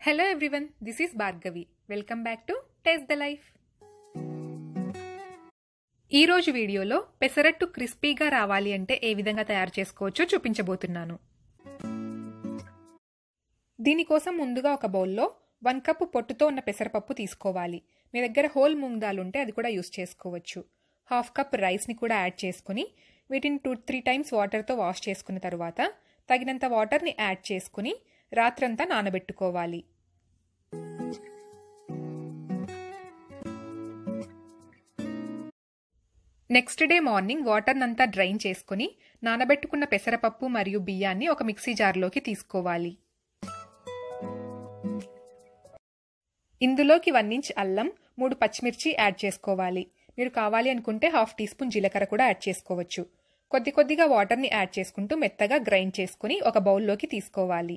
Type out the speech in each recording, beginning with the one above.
hello everyone this is Bhargavi welcome back to taste the life ఈరోజు వీడియోలో పెసరట్టు క్రిస్పీగా రావాలి అంటే ఏ విధంగా తయారు చేసుకోవచ్చో చూపించబోతున్నాను దీనికోసం ముందుగా ఒక బౌల్లో వన్ కప్ పొట్టుతో ఉన్న పెసరపప్పు తీసుకోవాలి మీ దగ్గర హోల్ మూంగ్ దాల్ ఉంటే అది కూడా యూస్ చేసుకోవచ్చు హాఫ్ కప్ రైస్ని కూడా యాడ్ చేసుకుని వీటిని టూ త్రీ టైమ్స్ వాటర్తో వాష్ చేసుకున్న తర్వాత తగినంత వాటర్ని యాడ్ చేసుకుని రాత్రంతా నానబెట్టుకోవాలి నెక్స్ట్ డే మార్నింగ్ వాటర్నంతా డ్రైన్ చేసుకుని నానబెట్టుకున్న పెసరపప్పు మరియు బియ్యాన్ని ఒక మిక్సీ జార్లోకి తీసుకోవాలి ఇందులోకి వన్ ఇంచ్ అల్లం మూడు పచ్చిమిర్చి యాడ్ చేసుకోవాలి మీరు కావాలి అనుకుంటే హాఫ్ టీ స్పూన్ జీలకర్ర కూడా యాడ్ చేసుకోవచ్చు కొద్ది కొద్దిగా వాటర్ని యాడ్ చేసుకుంటూ మెత్తగా గ్రైండ్ చేసుకుని ఒక బౌల్లోకి తీసుకోవాలి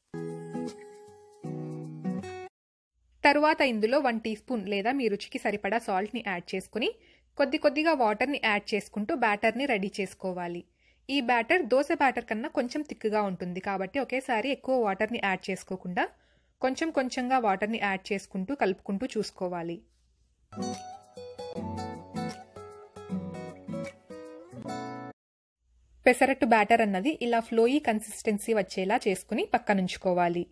తరువాత ఇందులో వన్ టీ స్పూన్ లేదా మీ రుచికి సరిపడా సాల్ట్ని యాడ్ చేసుకుని కొద్ది కొద్దిగా వాటర్ని యాడ్ చేసుకుంటూ బ్యాటర్ని రెడీ చేసుకోవాలి ఈ బ్యాటర్ దోశ బ్యాటర్ కన్నా కొంచెం తిక్కుగా ఉంటుంది కాబట్టి ఒకేసారి ఎక్కువ వాటర్ని యాడ్ చేసుకోకుండా కొంచెం కొంచెంగా వాటర్ని యాడ్ చేసుకుంటూ కలుపుకుంటూ చూసుకోవాలి పెసరట్టు బ్యాటర్ అన్నది ఇలా ఫ్లోయీ కన్సిస్టెన్సీ వచ్చేలా చేసుకుని పక్కనుంచుకోవాలి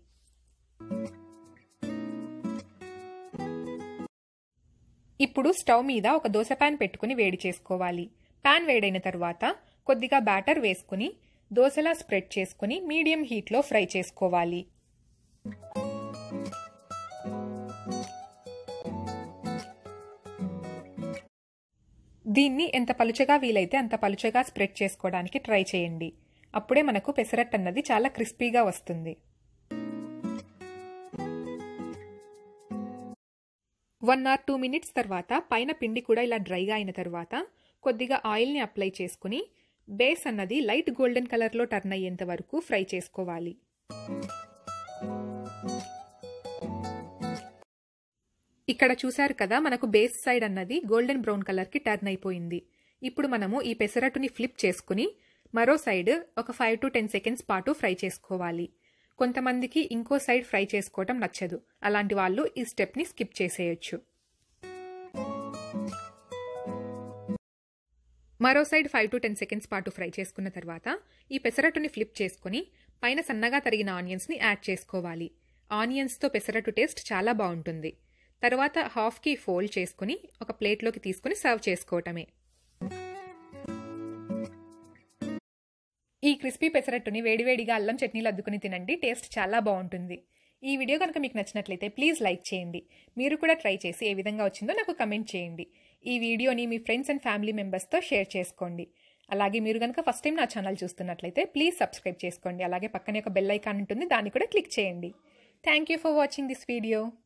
ఇప్పుడు స్టవ్ మీద ఒక దోశ ప్యాన్ పెట్టుకుని వేడి చేసుకోవాలి ప్యాన్ వేడైన తర్వాత కొద్దిగా బ్యాటర్ వేసుకుని దోశలా స్ప్రెడ్ చేసుకుని మీడియం హీట్లో ఫ్రై చేసుకోవాలి దీన్ని ఎంత పలుచగా వీలైతే అంత పలుచగా స్ప్రెడ్ చేసుకోవడానికి ట్రై చేయండి అప్పుడే మనకు పెసరట్ అన్నది చాలా క్రిస్పీగా వస్తుంది వన్ ఆర్ టూ మినిట్స్ తర్వాత పైన పిండి కూడా ఇలా డ్రైగా అయిన తర్వాత కొద్దిగా ఆయిల్ని అప్లై చేసుకుని బేస్ అన్నది లైట్ గోల్డెన్ కలర్లో టర్న్ అయ్యేంత వరకు ఫ్రై చేసుకోవాలి ఇక్కడ చూశారు కదా మనకు బేస్ సైడ్ అన్నది గోల్డెన్ బ్రౌన్ కలర్కి టర్న్ అయిపోయింది ఇప్పుడు మనము ఈ పెసరట్టుని ఫ్లిప్ చేసుకుని మరో సైడ్ ఒక ఫైవ్ టు టెన్ సెకండ్స్ పాటు ఫ్రై చేసుకోవాలి కొంతమందికి ఇంకో సైడ్ ఫ్రై చేసుకోవటం నచ్చదు అలాంటి వాళ్ళు ఈ స్టెప్ని స్కిప్ చేసేయచ్చు మరో side five to ten seconds పాటు ఫ్రై చేసుకున్న తర్వాత ఈ పెసరట్టుని ఫ్లిప్ చేసుకుని పైన సన్నగా తరిగిన ఆనియన్స్ని యాడ్ చేసుకోవాలి ఆనియన్స్తో పెసరట్టు టేస్ట్ చాలా బాగుంటుంది తర్వాత హాఫ్కి ఫోల్డ్ చేసుకుని ఒక ప్లేట్లోకి తీసుకుని సర్వ్ చేసుకోవటమే ఈ క్రిస్పీ పెసరట్టుని వేడివేడిగా అల్లం చట్నీలు అద్దుకుని తినండి టేస్ట్ చాలా బాగుంటుంది ఈ వీడియో కనుక మీకు నచ్చినట్లయితే ప్లీజ్ లైక్ చేయండి మీరు కూడా ట్రై చేసి ఏ విధంగా వచ్చిందో నాకు కమెంట్ చేయండి ఈ వీడియోని మీ ఫ్రెండ్స్ అండ్ ఫ్యామిలీ మెంబర్స్తో షేర్ చేసుకోండి అలాగే మీరు కనుక ఫస్ట్ టైం నా ఛానల్ చూస్తున్నట్లయితే ప్లీజ్ సబ్స్క్రైబ్ చేసుకోండి అలాగే పక్కనే ఒక బెల్ ఐకాన్ ఉంటుంది దాన్ని కూడా క్లిక్ చేయండి thank you for watching this video